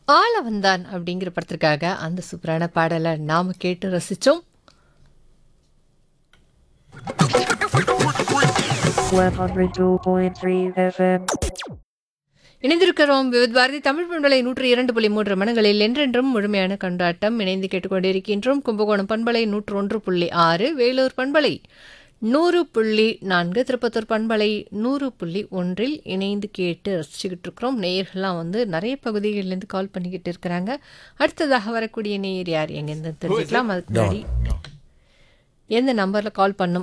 ஆள வந்தான் அப்படிங்கிற படத்திற்காக அந்த சூப்பரான பாடலை நாம கேட்டு ரசிச்சோம் 102.3 FM. இணைந்திருக்கிறோம் விவித் பாரதி தமிழ் பண்பலை நூற்றி இரண்டு புள்ளி மூன்று மனங்களில் என்றென்றும் முழுமையான கொண்டாட்டம் இணைந்து கேட்டுக்கொண்டிருக்கின்றோம் கும்பகோணம் பண்பலை நூற்று ஒன்று புள்ளி ஆறு வேலூர் பண்பலை நூறு புள்ளி நான்கு திருப்பத்தூர் பண்பலை நூறு புள்ளி ஒன்றில் இணைந்து கேட்டு ரசிச்சுக்கிட்டு இருக்கிறோம் நேயர்கள்லாம் வந்து நிறைய பகுதிகளிலேருந்து கால் பண்ணிக்கிட்டு இருக்கிறாங்க அடுத்ததாக வரக்கூடிய நேயர் யார் எங்கேருந்து தெரிஞ்சுக்கலாம் அதுக்கு முன்னாடி எந்த நம்பரில் கால் பண்ணும்